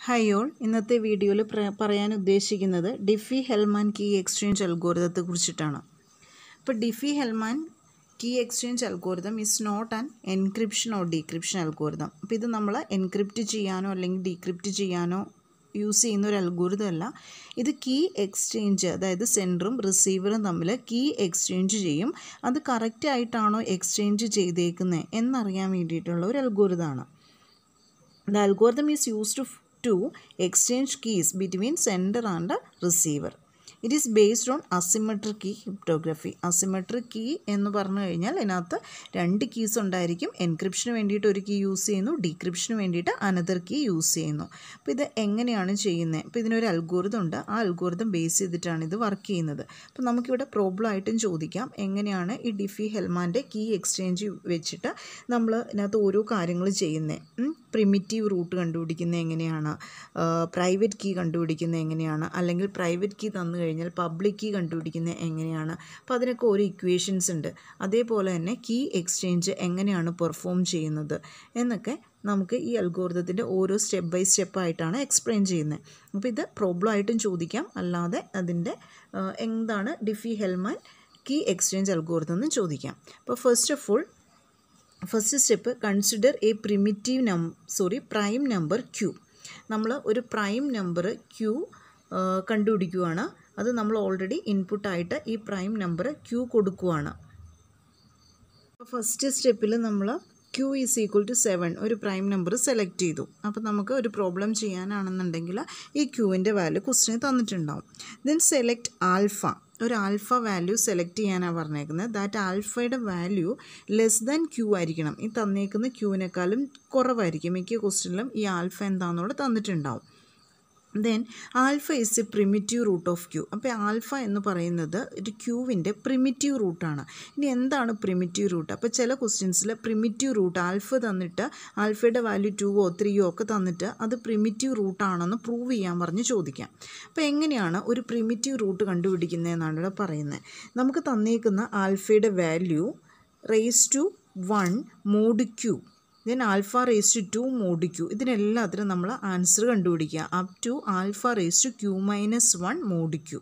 Hi all ഇന്നത്തെ വീഡിയോയിൽ പറയാൻ ഉദ്ദേശിക്കുന്നത് ഡിഫി ഹെൽമാൻ കീ എക്സ്ചേഞ്ച് അൽഗോരിതത്തെ കുറിച്ചിട്ടാണ് ഇപ്പോൾ Diffie Hellman key exchange algorithm is not an encryption or decryption algorithm അപ്പോൾ ഇത് നമ്മൾ എൻക്രിപ്റ്റ് ചെയ്യാനോ അല്ലെങ്കിൽ ഡീക്രിപ്റ്റ് ചെയ്യാനോ യൂസ് ചെയ്യുന്ന ഒരു അൽഗോരിതം അല്ല ഇത് കീ എക്സ്ചേഞ്ച് അതായത് സെൻഡറും റിസീവറും തമ്മിൽ കീ എക്സ്ചേഞ്ച് ചെയ്യും അത് കറക്റ്റ് ആയിട്ടാണോ എക്സ്ചേഞ്ച് ചെയ്തേക്കുന്നത് എന്നറിയാൻ വേണ്ടിയിട്ടുള്ള ഒരു അൽഗോരിതമാണ് The algorithm is used to, to exchange keys between sender and receiver. It is based on asymmetric key cryptography asymmetric key എന്ന് പറഞ്ഞു കഴിഞ്ഞാൽ അതിനകത്ത് രണ്ട് കീസ് ഉണ്ടായിരിക്കും എൻക്രിപ്ഷന് വേണ്ടിയിട്ട് ഒരു കീ യൂസ് ചെയ്യുന്നു ഡീക്രിപ്ഷന് വേണ്ടിയിട്ട് അനദർ കീ യൂസ് ചെയ്യുന്നു അപ്പോൾ ഇത് എങ്ങനെയാണ് ചെയ്യുന്നത് അപ്പോൾ ഇതിനൊരു അൽഗോരിതം ഉണ്ട് ആ അൽഗോരിതം ബേസ് ചെയ്തിട്ടാണ് ഇത് വർക്ക് ചെയ്യുന്നത് അപ്പോൾ നമുക്കിവിടെ പ്രോബ്ലം ആയിട്ടും ചോദിക്കാം എങ്ങനെയാണ് ഈ ഡിഫി ഹെൽമാൻ്റെ കീ എക്സ്ചേഞ്ച് വെച്ചിട്ട് നമ്മൾ ഇതിനകത്ത് ഓരോ കാര്യങ്ങൾ ചെയ്യുന്നത് പ്രിമിറ്റീവ് റൂട്ട് കണ്ടുപിടിക്കുന്നത് എങ്ങനെയാണ് പ്രൈവറ്റ് കീ കണ്ടുപിടിക്കുന്നത് എങ്ങനെയാണ് അല്ലെങ്കിൽ പ്രൈവറ്റ് കീ തന്നു കഴിഞ്ഞാൽ പബ്ലിക് കീ കണ്ടുപിടിക്കുന്നത് എങ്ങനെയാണ് അപ്പോൾ അതിനൊക്കെ ഓരോ ഇക്വേഷൻസ് ഉണ്ട് അതേപോലെ തന്നെ കീ എക്സ്ചേഞ്ച് എങ്ങനെയാണ് പെർഫോം ചെയ്യുന്നത് എന്നൊക്കെ നമുക്ക് ഈ അൽഗോരിതത്തിൻ്റെ ഓരോ സ്റ്റെപ്പ് ബൈ സ്റ്റെപ്പ് ആയിട്ടാണ് എക്സ്പ്ലെയിൻ ചെയ്യുന്നത് അപ്പോൾ ഇത് പ്രോബ്ലം ആയിട്ടും ചോദിക്കാം അല്ലാതെ അതിൻ്റെ എന്താണ് Diffie Hellman key exchange algorithm എന്ന് ചോദിക്കാം അപ്പോൾ first of all first step consider a primitive നം സോറി പ്രൈം നമ്പർ ക്യൂ നമ്മൾ ഒരു പ്രൈം നമ്പർ ക്യൂ കണ്ടുപിടിക്കുകയാണ് അത് നമ്മൾ ഓൾറെഡി ഇൻപുട്ടായിട്ട് ഈ പ്രൈം നമ്പർ ക്യൂ കൊടുക്കുകയാണ് ഫസ്റ്റ് സ്റ്റെപ്പിൽ നമ്മൾ Q is equal to seven ഒരു പ്രൈം നമ്പർ സെലക്ട് ചെയ്തു അപ്പോൾ നമുക്ക് ഒരു പ്രോബ്ലം ചെയ്യാനാണെന്നുണ്ടെങ്കിൽ ഈ ക്യൂവിൻ്റെ വാല്യൂ ക്വസ്റ്റിന് തന്നിട്ടുണ്ടാവും ദെൻ സെലക്ട് ആൽഫ ഒരു ആൽഫ വാല്യൂ സെലക്ട് ചെയ്യാനാണ് പറഞ്ഞേക്കുന്നത് ദാറ്റ് ആൽഫയുടെ വാല്യൂ ലെസ് ദാൻ ക്യൂ ആയിരിക്കണം ഈ തന്നേക്കുന്ന ക്യൂവിനേക്കാളും കുറവായിരിക്കും മിക്ക ക്വസ്റ്റ്യനിലും ഈ ആൽഫ എന്താണെന്നുള്ളത് തന്നിട്ടുണ്ടാവും then alpha is a primitive root of Q അപ്പോൾ ആൽഫ എന്ന് പറയുന്നത് ഒരു ക്യൂവിൻ്റെ പ്രിമിറ്റീവ് റൂട്ടാണ് ഇനി എന്താണ് പ്രിമിറ്റീവ് റൂട്ട് അപ്പോൾ ചില ക്വസ്റ്റ്യൻസിൽ പ്രിമിറ്റീവ് റൂട്ട് ആൽഫ തന്നിട്ട് ആൽഫയുടെ വാല്യൂ ടുവോ ത്രീയോ ഒക്കെ തന്നിട്ട് അത് പ്രിമിറ്റീവ് റൂട്ടാണെന്ന് പ്രൂവ് ചെയ്യാൻ പറഞ്ഞ് ചോദിക്കാം അപ്പോൾ എങ്ങനെയാണ് ഒരു പ്രിമിറ്റീവ് റൂട്ട് കണ്ടുപിടിക്കുന്നതെന്നാണ് ഇവിടെ പറയുന്നത് നമുക്ക് തന്നേക്കുന്ന ആൽഫയുടെ value raise to one mod Q then alpha raise to two mod Q ഇതിനെല്ലാത്തിനും നമ്മൾ ആൻസർ കണ്ടുപിടിക്കുക up to alpha raise to Q minus one mod Q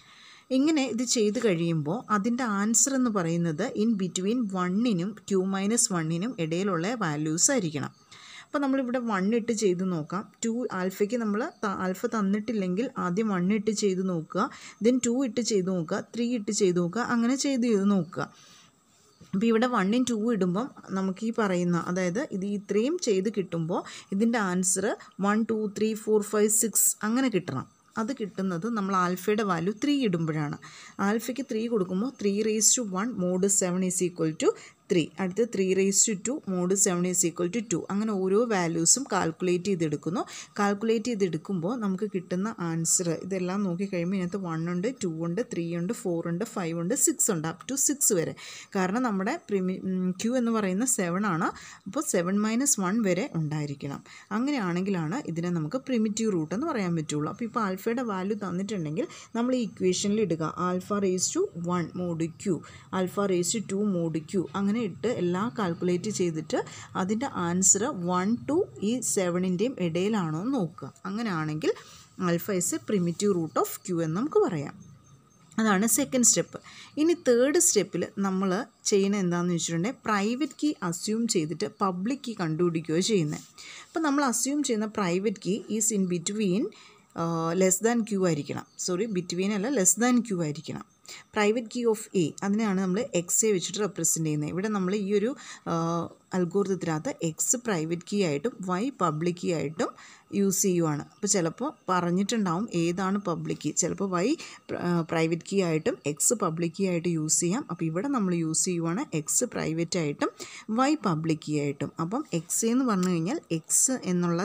ഇങ്ങനെ ഇത് ചെയ്ത് കഴിയുമ്പോൾ അതിൻ്റെ ആൻസർ എന്ന് പറയുന്നത് ഇൻ ബിറ്റ്വീൻ വണ്ണിനും ക്യൂ മൈനസ് വണ്ണിനും ഇടയിലുള്ള വാല്യൂസ് ആയിരിക്കണം അപ്പോൾ നമ്മളിവിടെ വൺ ഇട്ട് ചെയ്ത് നോക്കാം ടു ആൽഫയ്ക്ക് നമ്മൾ ആൽഫ തന്നിട്ടില്ലെങ്കിൽ ആദ്യം വൺ ഇട്ട് ചെയ്ത് നോക്കുക ദെൻ ടു ഇട്ട് ചെയ്ത് നോക്കുക ത്രീ ഇട്ട് ചെയ്ത് നോക്കുക അങ്ങനെ ചെയ്ത് ചെയ്ത് നോക്കുക അപ്പോൾ ഇവിടെ വണ്ണും ടു ഇടുമ്പം നമുക്ക് ഈ പറയുന്ന അതായത് ഇത് ഇത്രയും ചെയ്ത് കിട്ടുമ്പോൾ ഇതിൻ്റെ answer one two three four five six അങ്ങനെ കിട്ടണം അത് കിട്ടുന്നത് നമ്മൾ ആൽഫയുടെ വാല്യൂ ത്രീ ഇടുമ്പോഴാണ് ആൽഫയ്ക്ക് ത്രീ കൊടുക്കുമ്പോൾ three raise to one mod seven is equal to three അടുത്ത് three raise to two mod seven is equal to two അങ്ങനെ ഓരോ വാല്യൂസും കാൽക്കുലേറ്റ് ചെയ്തെടുക്കുന്നു കാൽക്കുലേറ്റ് ചെയ്തെടുക്കുമ്പോൾ നമുക്ക് കിട്ടുന്ന ആൻസർ ഇതെല്ലാം നോക്കിക്കഴിയുമ്പോൾ ഇതിനകത്ത് വൺ ഉണ്ട് ടു ഉണ്ട് ത്രീ ഉണ്ട് ഫോർ ഉണ്ട് ഫൈവ് ഉണ്ട് സിക്സ് ഉണ്ട് അപ് ടു സിക്സ് വരെ കാരണം നമ്മുടെ പ്രിമി ക്യൂ എന്ന് പറയുന്ന സെവൻ ആണ് അപ്പോൾ സെവൻ മൈനസ് വൺ വരെ ഉണ്ടായിരിക്കണം അങ്ങനെയാണെങ്കിലാണ് ഇതിനെ നമുക്ക് പ്രിമിറ്റീവ് റൂട്ട് എന്ന് പറയാൻ പറ്റുള്ളൂ അപ്പോൾ ഇപ്പോൾ ആൽഫയുടെ വാല്യൂ തന്നിട്ടുണ്ടെങ്കിൽ നമ്മൾ ഈ ഇക്വേഷനിൽ ഇടുക alpha raise to one mod Q alpha raise to two mod Q അങ്ങനെ ഇട്ട് എല്ലാം കാൽക്കുലേറ്റ് ചെയ്തിട്ട് അതിൻ്റെ ആൻസർ വൺ ടു ഈ സെവനിൻ്റെയും ഇടയിലാണോ എന്ന് നോക്കുക അങ്ങനെയാണെങ്കിൽ alpha is a primitive root of Q എന്ന് നമുക്ക് പറയാം അതാണ് സെക്കൻഡ് സ്റ്റെപ്പ് ഇനി തേർഡ് സ്റ്റെപ്പിൽ നമ്മൾ ചെയ്യുന്നത് എന്താണെന്ന് വെച്ചിട്ടുണ്ടെങ്കിൽ പ്രൈവറ്റ് കീ അസ്യൂം ചെയ്തിട്ട് പബ്ലിക് കീ കണ്ടുപിടിക്കുകയോ ചെയ്യുന്നത് അപ്പോൾ നമ്മൾ അസ്യൂം ചെയ്യുന്ന private key is in between less than Q ആയിരിക്കണം സോറി ബിറ്റ്വീൻ അല്ല ലെസ് ദാൻ ക്യൂ ആയിരിക്കണം പ്രൈവറ്റ് കീ ഓഫ് എ അതിനെയാണ് നമ്മൾ എക്സ് എ വെച്ചിട്ട് റെപ്രസെൻ്റ് ചെയ്യുന്നത് ഇവിടെ നമ്മൾ ഈ ഒരു അൽഗോരിതത്തിനകത്ത് എക്സ് പ്രൈവറ്റ് കീ ആയിട്ടും വൈ പബ്ലിക് കീ ആയിട്ടും യൂസ് ചെയ്യുവാണ് അപ്പോൾ ചിലപ്പോൾ പറഞ്ഞിട്ടുണ്ടാവും ഏതാണ് പബ്ലിക് കീ ചിലപ്പോൾ വൈ പ്രൈവറ്റ് കീ ആയിട്ടും എക്സ് പബ്ലിക് കീ ആയിട്ട് യൂസ് ചെയ്യാം അപ്പോൾ ഇവിടെ നമ്മൾ യൂസ് ചെയ്യുവാണ് എക്സ് പ്രൈവറ്റ് ആയിട്ടും വൈ പബ്ലിക് കീ ആയിട്ടും അപ്പം എക്സ് എന്ന് പറഞ്ഞു കഴിഞ്ഞാൽ എക്സ് എന്നുള്ള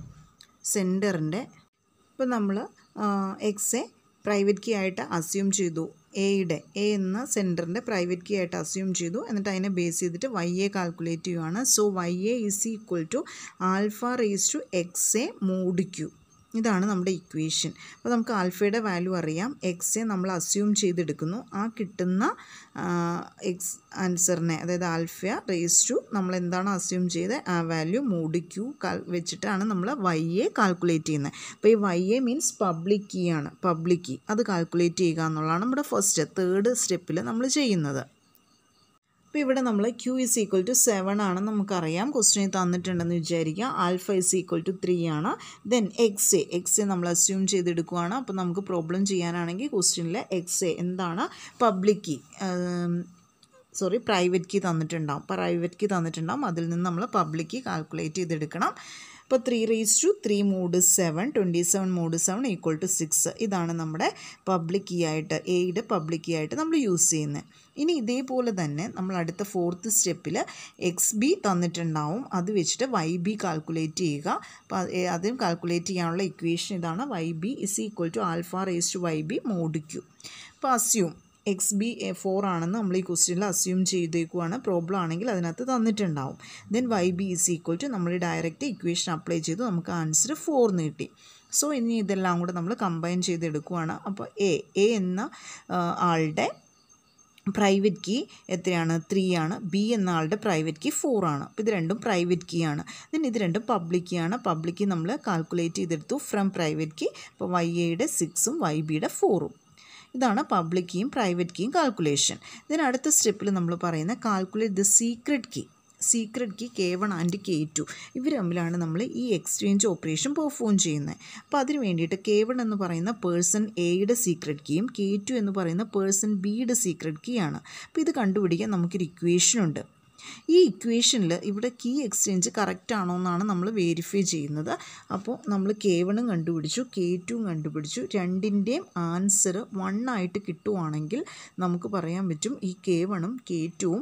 സെൻറ്ററിൻ്റെ ഇപ്പോൾ നമ്മൾ എക്സ് എ പ്രൈവറ്റ് കീ ആയിട്ട് അസ്യൂം ചെയ്തു എയുടെ എ എന്ന സെൻറ്ററിൻ്റെ പ്രൈവറ്റ് കീ ആയിട്ട് അസ്യൂം ചെയ്തു എന്നിട്ട് അതിനെ ബേസ് ചെയ്തിട്ട് വൈ എ കാൽക്കുലേറ്റ് ചെയ്യുവാണ് so Y A is equal to alpha raise to X A mod Q ഇതാണ് നമ്മുടെ ഇക്വേഷൻ അപ്പോൾ നമുക്ക് ആൽഫയുടെ വാല്യൂ അറിയാം എക്സ് നമ്മൾ അസ്യൂം ചെയ്തെടുക്കുന്നു ആ കിട്ടുന്ന എക്സ് ആൻസറിനെ അതായത് ആൽഫ റേസ് ടു നമ്മൾ എന്താണ് അസ്യൂം ചെയ്ത് ആ വാല്യൂ മോഡ് ക്യൂ കാൽ വെച്ചിട്ടാണ് നമ്മൾ വൈ എ കാൽക്കുലേറ്റ് ചെയ്യുന്നത് അപ്പോൾ ഈ Y A means public key ആണ് പബ്ലിക് കീ അത് കാൽക്കുലേറ്റ് ചെയ്യുക എന്നുള്ളതാണ് നമ്മുടെ ഫസ്റ്റ് തേർഡ് സ്റ്റെപ്പിൽ നമ്മൾ ചെയ്യുന്നത് അപ്പോൾ ഇവിടെ നമ്മൾ Q is equal to seven ആണെന്ന് നമുക്കറിയാം ക്വസ്റ്റിനെ തന്നിട്ടുണ്ടെന്ന് വിചാരിക്കുക alpha is equal to three ആണ് then X A X A നമ്മൾ അസ്യൂം ചെയ്തെടുക്കുകയാണ് അപ്പോൾ നമുക്ക് പ്രോബ്ലം ചെയ്യാനാണെങ്കിൽ ക്വസ്റ്റ്യനിൽ എക്സ് എ എന്താണ് public key sorry private key തന്നിട്ടുണ്ടാവും പ്രൈവറ്റ് കീ തന്നിട്ടുണ്ടാവും അതിൽ നിന്ന് നമ്മൾ പബ്ലിക് കീ കാൽക്കുലേറ്റ് ചെയ്തെടുക്കണം ഇപ്പോൾ three raise to three mod seven twenty seven mod seven equal to six ഇതാണ് നമ്മുടെ പബ്ലിക് കീ ആയിട്ട് എയുടെ പബ്ലിക് കീ ആയിട്ട് നമ്മൾ യൂസ് ചെയ്യുന്നത് ഇനി ഇതേപോലെ തന്നെ നമ്മൾ അടുത്ത ഫോർത്ത് സ്റ്റെപ്പിൽ എക്സ് ബി തന്നിട്ടുണ്ടാവും അത് വെച്ചിട്ട് വൈ ബി കാൽക്കുലേറ്റ് ചെയ്യുക അപ്പോൾ അതും കാൽക്കുലേറ്റ് ചെയ്യാനുള്ള ഇക്വേഷൻ ഇതാണ് Y B is equal to alpha raise to Y B mod Q അപ്പോൾ അസ്യൂം എക്സ് ബി ഫോർ ആണെന്ന് നമ്മൾ ഈ ക്വസ്റ്റ്യനിൽ അസ്യൂം ചെയ്തേക്കുവാണ് പ്രോബ്ലം ആണെങ്കിൽ അതിനകത്ത് തന്നിട്ടുണ്ടാവും then Y B is equal to നമ്മൾ ഡയറക്റ്റ് ഇക്വേഷൻ അപ്ലൈ ചെയ്തു നമുക്ക് ആൻസർ ഫോർ നീട്ടി സോ ഇനി ഇതെല്ലാം കൂടെ നമ്മൾ കമ്പൈൻ ചെയ്തെടുക്കുവാണ് അപ്പോൾ എ എ എന്ന ആളുടെ പ്രൈവറ്റ് കീ എത്രയാണ് ത്രീ ആണ് ബി എന്ന ആളുടെ പ്രൈവറ്റ് കീ ഫോർ ആണ് അപ്പോൾ ഇത് രണ്ടും പ്രൈവറ്റ് കീ ആണ് ദെൻ ഇത് രണ്ടും പബ്ലിക് കീ ആണ് പബ്ലിക് കീ നമ്മൾ കാൽക്കുലേറ്റ് ചെയ്തെടുത്തു ഫ്രം പ്രൈവറ്റ് കീ അപ്പോൾ വൈ എയുടെ സിക്സും വൈ ബിയുടെ ഫോറും ഇതാണ് പബ്ലിക് കീയും പ്രൈവറ്റ് കീയും കാൽക്കുലേഷൻ ഇതിന് അടുത്ത സ്റ്റെപ്പിൽ നമ്മൾ പറയുന്ന calculate the secret key secret key K one and K two ഇവർ തമ്മിലാണ് നമ്മൾ ഈ എക്സ്ചേഞ്ച് ഓപ്പറേഷൻ പെർഫോം ചെയ്യുന്നത് അപ്പോൾ അതിന് വേണ്ടിയിട്ട് കെ വൺ എന്ന് പറയുന്ന പേഴ്സൺ എയുടെ സീക്രട്ട് കീയും കെ ടു എന്ന് പറയുന്ന പേഴ്സൺ ബിയുടെ സീക്രട്ട് കീ ആണ് അപ്പോൾ ഇത് കണ്ടുപിടിക്കാൻ നമുക്കൊരു ഇക്വേഷൻ ഉണ്ട് ഈ ഇക്വേഷനിൽ ഇവിടെ കീ എക്സ്ചേഞ്ച് കറക്റ്റ് ആണോ എന്നാണ് നമ്മൾ വെരിഫൈ ചെയ്യുന്നത് അപ്പോൾ നമ്മൾ കെ വണ്ണും കണ്ടുപിടിച്ചു കെ ടുവും കണ്ടുപിടിച്ചു രണ്ടിൻ്റെയും ആൻസർ വൺ ആയിട്ട് കിട്ടുവാണെങ്കിൽ നമുക്ക് പറയാൻ പറ്റും ഈ കെ വണ്ണും കെ ടുവും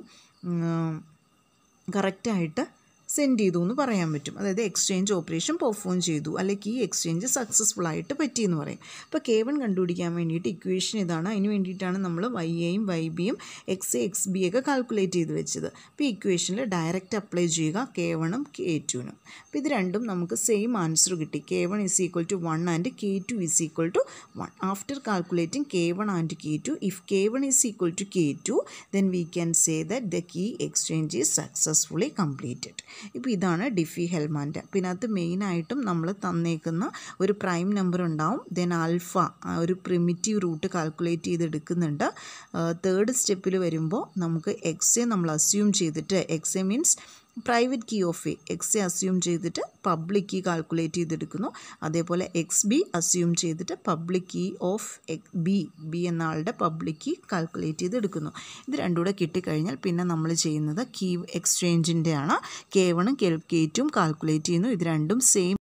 കറക്റ്റായിട്ട് സെൻഡ് ചെയ്തു എന്ന് പറയാൻ പറ്റും അതായത് എക്സ്ചേഞ്ച് ഓപ്പറേഷൻ പെർഫോം ചെയ്തു അല്ലെങ്കിൽ ഈ എക്സ്ചേഞ്ച് സക്സസ്ഫുൾ ആയിട്ട് പറ്റിയെന്ന് പറയും അപ്പോൾ കെ വൺ കണ്ടുപിടിക്കാൻ വേണ്ടിയിട്ട് ഇക്വേഷൻ ഇതാണ് അതിന് വേണ്ടിയിട്ടാണ് നമ്മൾ വൈ എയും വൈ ബിയും എക്സ് എ എക്സ് ബി ഒക്കെ കാൽക്കുലേറ്റ് ചെയ്ത് വെച്ചത് അപ്പോൾ ഈ ഇക്വേഷനിൽ ഡയറക്റ്റ് അപ്ലൈ ചെയ്യുക കെ വണ്ണും കെ ടുവിനും അപ്പോൾ ഇത് രണ്ടും നമുക്ക് സെയിം ആൻസർ കിട്ടി K one is equal to one and K two is equal to one after calculating K one and K two if K one is equal to K two then we can say that the key exchange is successfully completed ഇപ്പോൾ ഇതാണ് ഡിഫി ഹെൽമാൻ്റെ പിന്നെ അത് മെയിനായിട്ടും നമ്മൾ തന്നേക്കുന്ന ഒരു prime number ഉണ്ടാവും then alpha ഒരു പ്രിമിറ്റീവ് റൂട്ട് കാൽക്കുലേറ്റ് ചെയ്തെടുക്കുന്നുണ്ട് തേർഡ് സ്റ്റെപ്പിൽ വരുമ്പോൾ നമുക്ക് എക്സ് എ നമ്മൾ അസ്യൂം ചെയ്തിട്ട് X A means private key of A X A assume ചെയ്തിട്ട് പബ്ലിക് കീ കാൽക്കുലേറ്റ് ചെയ്തെടുക്കുന്നു അതേപോലെ എക്സ് ബി അസ്യൂം ചെയ്തിട്ട് public key of B B എന്ന ആളുടെ പബ്ലിക് കീ കാൽക്കുലേറ്റ് ചെയ്തെടുക്കുന്നു ഇത് രണ്ടും കൂടെ കിട്ടിക്കഴിഞ്ഞാൽ പിന്നെ നമ്മൾ ചെയ്യുന്നത് കീ എക്സ്ചേഞ്ചിൻ്റെ ആണ് കെ വണ്ണും കെ ടും കാൽക്കുലേറ്റ് ചെയ്യുന്നു ഇത് രണ്ടും സെയിം